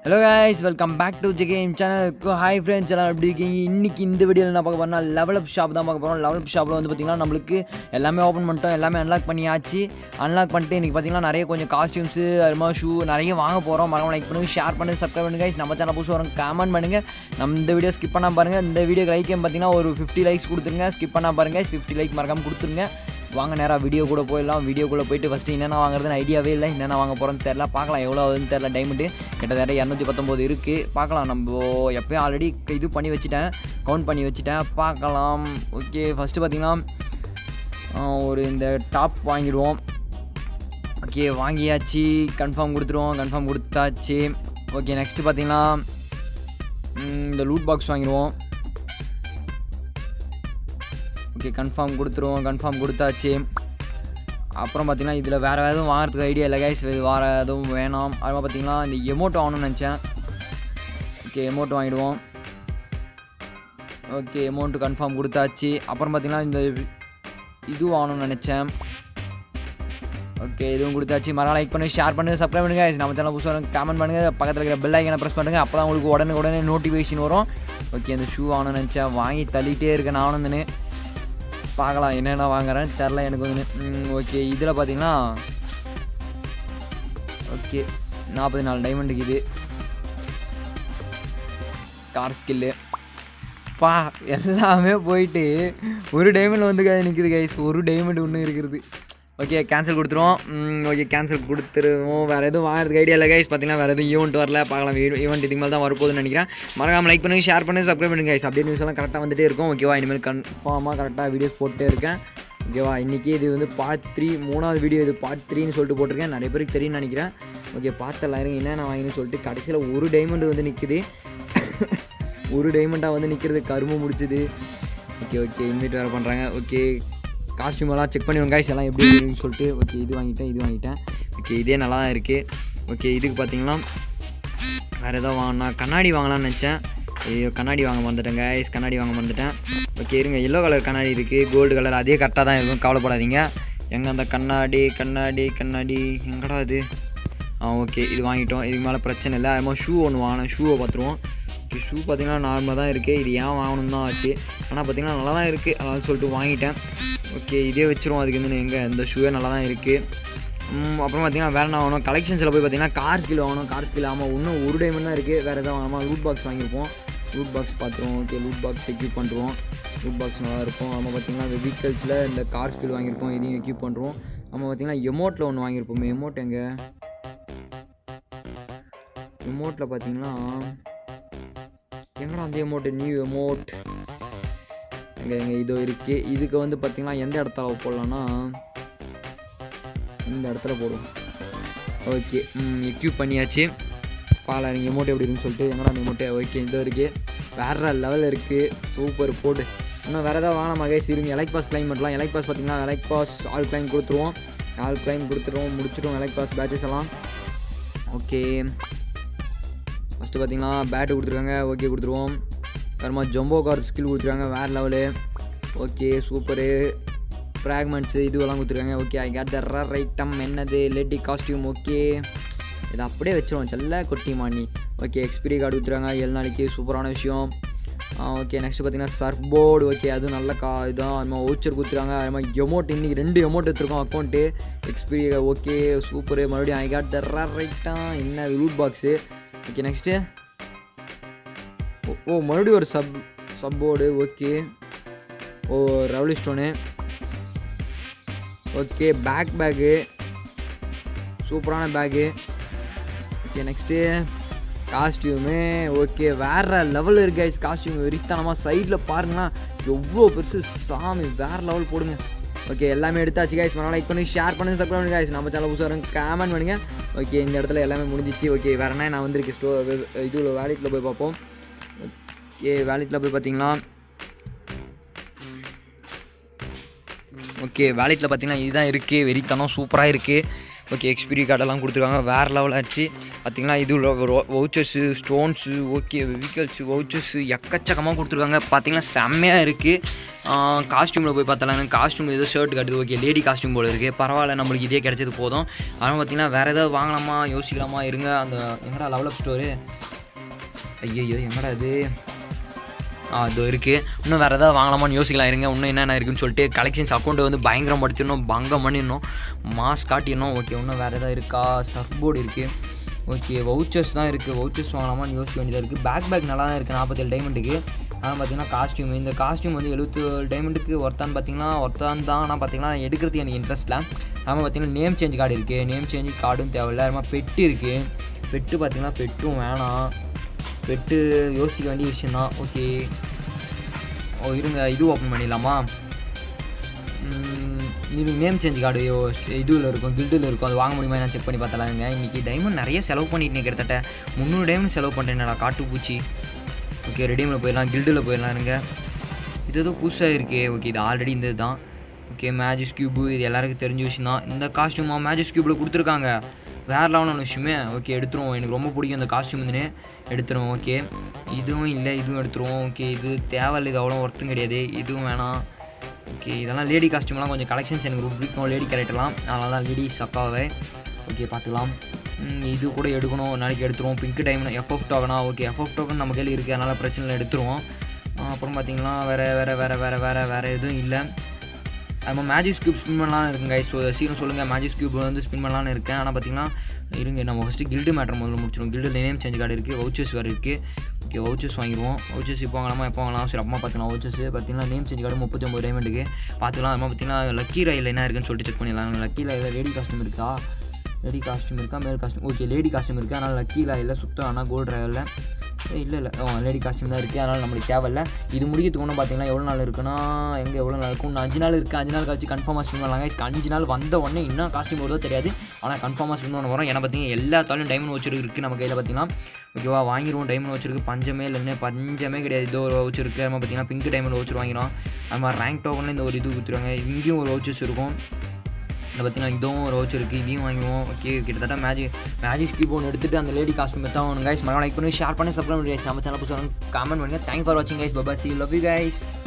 Hello guys welcome back to ஜெகேம் சேனலுக்கு hi friends எல்லாம் எப்படி இருக்கீங்க இன்றைக்கி இந்த வீடியோவில் என்ன பார்க்க போறோம்னா லெவல் அப் ஷாப் தான் பார்க்க போகிறோம் லெவல் அப் ஷாப்பில் வந்து பார்த்திங்கன்னா நம்மளுக்கு எல்லாமே ஓப்பன் பண்ணிட்டோம் எல்லாமே அன்லாக் பண்ணியாச்சு அன்லாக் பண்ணிட்டு இன்றைக்கி பார்த்திங்கன்னா நிறைய கொஞ்சம் காஸ்டியூம்ஸு அது மாதிரி ஷூ நிறைய வாங்க போகிறோம் மறக்காம லைக் பண்ணுங்கள் ஷேர் பண்ணுங்கள் சப்ஸ்கிரைப் பண்ணுங்க guys. நம்ம சேனல் புதுசு வரும் கமெண்ட் பண்ணுங்கள் நம்ம இந்த வீடியோ ஸ்கிப் பண்ணாம பாருங்கள் இந்த வீடியோ லைக் பார்த்தீங்கன்னா ஒரு ஃபிஃப்டி லைக்ஸ் கொடுத்துருங்க ஸ்கிப் பண்ணாம பாருங்கள் ஃபிஃப்டி லைக் மறக்காம கொடுத்துருங்க வாங்க நேராக வீடியோ கூட போயிடலாம் வீடியோக்குள்ளே போயிட்டு ஃபஸ்ட்டு என்னென்ன வாங்குறதுன்னு ஐடியாவே இல்லை என்னென்ன வாங்க போகிறோன்னு தெரில பார்க்கலாம் எவ்வளோ ஆகுதுன்னு தெரில டைமண்டு கிட்டத்தட்ட இரநூத்தி பத்தொம்போது இருக்குது பார்க்கலாம் நம்ம எப்போயும் ஆல்ரெடி இது பண்ணி வச்சுட்டேன் கவுண்ட் பண்ணி வச்சுட்டேன் பார்க்கலாம் ஓகே ஃபஸ்ட்டு பார்த்திங்கன்னா ஒரு இந்த டாப் வாங்கிடுவோம் ஓகே வாங்கியாச்சு கன்ஃபார்ம் கொடுத்துருவோம் கன்ஃபார்ம் கொடுத்தாச்சு ஓகே நெக்ஸ்ட்டு பார்த்தீங்கன்னா ம், இந்த லூட் பாக்ஸ் வாங்கிடுவோம் ஓகே கன்ஃபார்ம் கொடுத்துருவோம் கன்ஃபார்ம் கொடுத்தாச்சு அப்புறம் பார்த்தீங்கன்னா இதில் வேறு எதுவும் வாங்குறதுக்கு ஐடியா இல்லை கைஸ் இது வேறு எதுவும் வேணாம் அப்புறம் பார்த்தீங்கன்னா இந்த எமௌண்ட் வாங்கணும்னு நினச்சேன் ஓகே எமௌண்ட் வாங்கிடுவோம் ஓகே எமௌண்ட்டு கன்ஃபார்ம் கொடுத்தாச்சு அப்புறம் பார்த்தீங்கன்னா இந்த இது வாங்கணும்னு நினச்சேன் ஓகே இதுவும் கொடுத்தாச்சு மரம் லைக் பண்ணி ஷேர் பண்ணுங்கள் சப்ஸ்கிரைப் பண்ணுங்கள் நம்ம சேனல் புதுசாக கமெண்ட் பண்ணுங்கள் பக்கத்தில் இருக்கிற பெல் ஐக்கனை ப்ரெஸ் பண்ணுங்கள் அப்போ தான் உங்களுக்கு உடனே உடனே நோட்டிஃபிகேஷன் வரும் ஓகே அந்த ஷூ வாங்கணும்னு நினச்சேன் வாங்கி தள்ளிட்டே இருக்கேன் நான் வந்து பார்க்கலாம் என்னென்ன வாங்குறேன்னு தெரில எனக்கு வந்து ஓகே இதில் பார்த்தீங்கன்னா ஓகே நாற்பத்தி நாலு டைமண்டுக்கு இது கார் ஸ்கில்லு பா எல்லாமே போயிட்டு ஒரு டைமண்ட் வந்து நிற்குது கைஸ் ஒரு டைமண்ட் ஒன்று இருக்கிறது ஓகே கேன்சல் கொடுத்துருவோம் ஓகே கேன்சல் கொடுத்துருவோம் வேறு எதுவும் வாங்குறதுக்கு ஐடியா இல்லை கைஸ் பார்த்தீங்கன்னா வேறு எதுவும் ஈவெண்ட் வரல பார்க்கலாம் ஈவெண்ட் இதுக்கு மேலே தான் வரப்போகுதுன்னு நினைக்கிறேன் மறக்காம லைக் பண்ணுங்கள் ஷேர் பண்ணுங்கள் சப்ஸ்கிரைப் பண்ணுங்கள் கைஸ் அப்படியே நியூஸ் எல்லாம் கரெக்டாக வந்துட்டே இருக்கும் ஓகேவா இனிமேல் கன்ஃபார்மாக கரெக்டாக வீடியோஸ் போட்டுட்டே இருக்கேன் ஓகேவா இன்றைக்கி இது வந்து பார்ட் த்ரீ மூணாவது வீடியோ இது பார்ட் த்ரீன்னு சொல்லிட்டு போட்டிருக்கேன் நிறைய பேருக்கு தெரியும்னு நினைக்கிறேன் ஓகே பார்த்தலாம் இருங்க என்னென்ன வாங்கினு சொல்லிட்டு கடைசியில் ஒரு டைமண்ட் வந்து நிற்குது ஒரு டைமண்டாக வந்து நிற்கிறது கரும்பு முடிச்சுது ஓகே ஓகே இன்வைட் வேறு பண்ணுறாங்க ஓகே காஸ்டியூம் எல்லாம் செக் பண்ணிடுவோம் guys எல்லாம் எப்படி இருக்குன்னு சொல்லிட்டு ஓகே இது வாங்கிட்டேன் இது வாங்கிட்டேன் ஓகே இதே நல்லா தான் இருக்குது ஓகே இதுக்கு பார்த்தீங்கன்னா வேறு ஏதோ வாங்கினா கண்ணாடி வாங்கலாம்னு நினச்சேன் ஐயோ கண்ணாடி வாங்க மறந்துட்டேன் guys கண்ணாடி வாங்க மறந்துட்டேன் ஓகே இருங்க எல்லோ கலர் கண்ணாடி இருக்குது கோல்டு கலர் அதே கரெக்டாக தான் இருக்கும் கவலைப்படாதீங்க எங்கே அந்த கண்ணாடி கண்ணாடி கண்ணாடி எங்கடா இது ஆ ஓகே இது வாங்கிட்டோம் இதுக்கு மேலே பிரச்சனை இல்லை அதுமாதிரி ஷூ ஒன்று வாங்கினேன் ஷூவை பார்த்துருவோம் ஓகே ஷூ பார்த்தீங்கன்னா நார்மலாக தான் இருக்குது இது ஏன் வாங்கணும் தான் ஆச்சு ஆனால் பார்த்தீங்கன்னா நல்லா தான் இருக்குது அதனால சொல்லிட்டு வாங்கிட்டேன் ஓகே இதே வச்சிரும் அதுக்கு வந்து எங்கே இந்த ஷூவே நல்லா தான் இருக்குது ம், அப்புறம் பார்த்தீங்கன்னா வேறு என்ன வாங்கணும் கலெக்ஷன்ஸில் போய் பார்த்தீங்கன்னா கார் ஸ்கில் வாங்கணும் கார் ஸ்கில் ஆமாம் இன்னும் ஒரு டைமண்ட் தான் இருக்குது வேறு எதாவது வாங்காமல் லூட் பாக்ஸ் வாங்கியிருப்போம் லூட் பாக்ஸ் பார்த்துருவோம் ஓகே லூட் பாக்ஸ் எக்யூப் பண்ணுறோம் லூட் பாக்ஸ் நல்லா இருக்கும் நம்ம பார்த்தீங்கன்னா இந்த வெஹிக்கல்ஸில் இந்த கார் ஸ்கில் வாங்கியிருப்போம் இதையும் எக்யூப் பண்ணுறோம் நம்ம பார்த்தீங்கன்னா எமோட்டில் ஒன்று வாங்கியிருப்போம் எமோட் எங்கே எமோட்டில் பார்த்தீங்கன்னா எங்கடா அந்த எமோட் நியூ எமோட் எங்கே எங்கே இதோ இருக்குது இதுக்கு வந்து பார்த்தீங்கன்னா எந்த இடத்துல போடலான்னா இந்த இடத்துல போடுவோம் ஓகே எக்யூப் பண்ணியாச்சு பாலா நீங்கள் எமௌண்ட் எப்படி இருக்குன்னு சொல்லிட்டு எங்கடா அந்த எமௌண்ட்டு ஓகே இதோ இருக்குது வேறு லெவலில் இருக்குது சூப்பர் போடு இன்னும் வேறு ஏதாவது வாங்கின மகேஷ் இருங்க எலைக் பாஸ் கிளைம் பண்ணலாம் எலைக் பாஸ் பார்த்தீங்கன்னா எலைக் பாஸ் ஆல் கிளைம் கொடுத்துருவோம் ஆல் கிளைம் கொடுத்துருவோம் முடிச்சிடுவோம் எலைக் பாஸ் பேட்சஸ் எல்லாம் ஓகே ஃபஸ்ட்டு பார்த்தீங்கன்னா பேட்டு கொடுத்துருக்காங்க ஓகே கொடுத்துருவோம் அப்புறமா ஜம்போ கார் ஸ்கில் கொடுத்துருக்காங்க வேறு லெவலு ஓகே சூப்பரு ஃப்ராக்மெண்ட்ஸு இதுவெல்லாம் கொடுத்துருக்காங்க okay I get the rare item என்னது லேடி காஸ்டியூம் ஓகே இதை அப்படியே வச்சிருவோம் செல்ல கொட்டி மாணி ஓகே எக்ஸ்பிரி கார்டு கொடுத்துருக்காங்க ஏழு நாளைக்கு சூப்பரான விஷயம் ஓகே நெக்ஸ்ட் பார்த்தீங்கன்னா சர்ஃப் போர்டு ஓகே அதுவும் நல்ல கா இதான் அது மாதிரி ஓச்சர் கொடுத்துருக்காங்க அது மாதிரி எமௌண்ட் இன்றைக்கி ரெண்டு எமௌண்ட் எடுத்துருக்கோம் அக்கௌண்ட்டு எக்ஸ்பிரி ஓகே சூப்பரு மறுபடியும் I got the rare item என்ன ரூட் பாக்ஸு ஓகே நெக்ஸ்ட்டு ஓ ஓ மறுபடியும் ஒரு சப் சப் போர்டு ஓகே ஓ royale stone okay bag bag சூப்பரான bag okay next costume okay வேறு லெவலில் இருக்கு கைஸ் காஸ்டியூம் வெறித்தனமாக சைடில் பாருங்களா எவ்வளோ பெருசு சாமி வேறு லெவல் போடுங்க ஓகே எல்லாமே எடுத்தாச்சு கைஸ் மறக்காம லைக் பண்ணி ஷேர் பண்ணுங்க சப்ஸ்கிரைப் பண்ணுங்க கைஸ் நம்ம சேனல் புதுசாக வரும் கமெண்ட் பண்ணுங்க ஓகே இந்த இடத்துல எல்லாமே முடிஞ்சிச்சு ஓகே வேறு என்ன நான் வந்திருக்கேன் ஸ்டோ இதில் வேலெட்டில் போய் பார்ப்போம் ஓகே வேலெட்டில் போய் பார்த்தீங்களா ஓகே வேலெட்டில் பார்த்தீங்கன்னா இதுதான் இருக்குது வெறித்தனம் சூப்பராக இருக்குது ஓகே எக்ஸ்பீரி கார்டெல்லாம் கொடுத்துருக்காங்க வேறு லெவல் ஆச்சு பார்த்தீங்கன்னா இது vouchers stones okay vehicles vouchers எக்கச்சக்கமாக கொடுத்துருக்காங்க பார்த்தீங்கன்னா செம்மையாக இருக்குது காஸ்டியூமில் போய் பார்த்தாலும் காஸ்டியூம் ஏதோ ஷர்ட் காட்டுது ஓகே லேடி காஸ்டியூம் போல் இருக்குது பரவாயில்ல நம்மளுக்கு இதே கிடைச்சது போதும் ஆனால் பார்த்தீங்கன்னா வேறு ஏதாவது வாங்கலாமா யோசிக்கலாமா இருங்க அந்த எங்கடா லெவலப் ஸ்டோரு ஐயோ எங்கடா இது ஆ அது இருக்குது இன்னும் வேறு ஏதாவது வாங்கலாமான்னு யோசிக்கலாம் இருங்க இன்னும் என்னென்ன இருக்குன்னு சொல்லிட்டு கலெக்ஷன்ஸ் அக்கௌண்ட்டை வந்து பயங்கரம் படுத்திடணும் பங்கம் பண்ணிடணும் மாஸ் காட்டிடணும் ஓகே இன்னும் வேறு ஏதாவது இருக்கா சர்ஃப் போர்டு இருக்குது ஓகே வவுச்சர்ஸ் தான் இருக்குது வவுச்சர்ஸ் வாங்கலாமான்னு யோசிக்க வேண்டியதாக இருக்குது பேக் பேக் நல்லா தான் இருக்குது நாற்பத்தேழு டைமண்டுக்கு ஆனால் பார்த்தீங்கன்னா காஸ்டியூம் இந்த காஸ்டியூம் வந்து எழுபத்தேழு டைமண்டுக்கு ஒருத்தான்னு பார்த்தீங்கன்னா ஒருத்தான் தான் ஆனால் பார்த்தீங்கன்னா எடுக்கிறது எனக்கு இன்ட்ரெஸ்ட்டில் ஆமாம் பார்த்தீங்கன்னா நேம் சேஞ்ச் கார்டு இருக்குது நேம் சேஞ்ச் கார்டும் தேவையில்ல அதுமாதிரி பெட்டு இருக்குது பெட்டு பார்த்தீங்கன்னா பெட்டும் வேணாம் பெட்டு யோசிக்க வேண்டிய விஷயந்தான் ஓகே ஓ இருங்க இது ஓப்பன் பண்ணிடலாமா ம், இது நேம் சேஞ்ச் கார்டு இதுவில் இருக்கும் கில்டில் இருக்கும் அது வாங்க முடியுமா நான் செக் பண்ணி பார்த்தலாங்க இன்றைக்கி டைமண்ட் நிறைய செலவு பண்ணிட்டேன் கிட்டத்தட்ட முந்நூறு டைமண்ட் செலவு பண்ணுறேன்டா காட்டுப்பூச்சி ஓகே ரெடிமில் போயிடலாம் கில்டில் போயிடலாம் இருங்க இது ஏதோ புதுசாக இருக்கே ஓகே இது ஆல்ரெடி இந்த தான் ஓகே மேஜிக் கியூபு இது எல்லாருக்கும் தெரிஞ்ச விஷயம் தான் இந்த காஸ்டியூமா மேஜிக் கியூபில் கொடுத்துருக்காங்க வேறு லெவலான விஷயமே ஓகே எடுத்துருவோம் எனக்கு ரொம்ப பிடிக்கும் இந்த காஸ்டியூம் இதுன்னு எடுத்துருவோம் ஓகே இதுவும் இல்லை இதுவும் எடுத்துருவோம் ஓகே இது தேவையில்லை இது அவ்வளோ ஒர்த்தும் கிடையாது இதுவும் வேணாம் ஓகே இதெல்லாம் லேடி காஸ்டியூம்லாம் கொஞ்சம் கலெக்ஷன்ஸ் எனக்கு ரொம்ப பிடிக்கும் லேடி கேரக்டர்லாம் அதனால தான் லேடி சக்காவே ஓகே பார்த்துக்கலாம் ம், இது கூட எடுக்கணும் ஒரு நாளைக்கு எடுத்துருவோம் பிங்க் டைம் எஃப்எஃப் டோக்கனா ஓகே எஃப்எஃப் டோக்கன் நம்ம கையில் இருக்குது அதனால் பிரச்சனை இல்லை எடுத்துருவோம் ஆ, அப்புறம் பார்த்தீங்கன்னா வேறு வேறு வேறு வேறு வேறு வேறு எதுவும் இல்லை நம்ம மேஜிக் ஸ்கியூப் ஸ்பின் பண்ணலாம்னு இருக்குங்க guys. ஸோ சீக்கிரம் சொல்லுங்கள் மேஜிக் ஸ்கியூப் வந்து ஸ்பின் பண்ணலாம்னு இருக்கேன் ஆனால் பார்த்தீங்கன்னா இருங்க நம்ம ஃபஸ்ட்டு கில்டு மேட்டர் முதல்ல முடிச்சிடும் கில்டு நேம் சேஞ்ச் கார்டு இருக்குது வவுச்சர்ஸ் வேறு இருக்குது ஓகே வவுச்சர்ஸ் வாங்கிடுவோம் வவுச்சர்ஸ் இப்போ வாங்கலாமா எப்போ வாங்கலாம் சரி அம்மா பார்த்துக்கலாம் வவுச்சர்ஸ் பார்த்தீங்கன்னா நேம் சேஞ்ச் கார்டு முப்பத்தி ஒம்பது டைமண்டுக்கு பார்த்துக்கலாம் அம்மா பார்த்தீங்கன்னா லக்கி ராயில் என்ன இருக்குன்னு சொல்லிட்டு செக் பண்ணிடலாம் லக்கி ராயில் லேடி காஸ்டியூம் இருக்கா லேடி காஸ்டியூம் இருக்கா male costume okay lady costume இருக்குது அதனால் லக்கி ராயில் சுத்தம் ஆனால் கோல்டு ராயில் இல்லை இல்லை லேடி காஸ்டியூம் தான் இருக்குது அதனால் நம்மளுக்கு தேவையில்ல இது முடிக்கிறதுக்கு ஒன்றும் பார்த்தீங்கன்னா எவ்வளோ நாள் இருக்குன்னா எங்கே எவ்வளோ நாள் இருக்கும் இன்னும் அஞ்சு நாள் இருக்குது அஞ்சு நாள் கழிச்சு கன்ஃபார்மாக ஸ்பின் பண்ணலாங்க இதுக்கு அஞ்சு நாள் வந்த உடனே இன்னும் காஸ்டியூம் வருதோ தெரியாது ஆனால் கன்ஃபார்மாக ஸ்பின் பண்ண வரும் ஏன்னா பார்த்தீங்கன்னா எல்லா தாலும் டைமண்ட் வச்சிருக்கு இருக்குது நம்ம கையில் பார்த்தீங்கன்னா ஓகேவா வாங்கிடுவோம் டைமண்ட் வச்சிருக்கு பஞ்சமே இல்லைன்னு பஞ்சமே கிடையாது இதோ ஒரு வவுச்சர் இருக்குது நம்ம பார்த்தீங்கன்னா பிங்க் டைமண்ட் வச்சு வாங்கிடும் அது மாதிரி ரேங்க் டோக்கனில் இந்த ஒரு இது கொடுத்துருவாங்க இங்கேயும் ஒரு வவுச்சர்ஸ் இருக்கும் இதை பார்த்தீங்கன்னா இதுவும் ஒரு வவுச்சர் இருக்குது இதையும் வாங்குவோம் ஓகே கிட்டத்தட்ட மேஜிக் மேஜிக் ஸ்கீப் ஒன்று எடுத்துட்டு அந்த லேடி காஸ்ட்யூம் தான் ஒன்று கைஸ் மறக்காம லைக் பண்ணி ஷேர் பண்ணி சப்ஸ்கிரைப் பண்ணி guys. நம்ம சேனல் புதுசாக கமெண்ட் பண்ணுங்கள் தேங்க் ஃபார் வாட்சிங் கைஸ் பபா சி லவ் யூ கைஸ்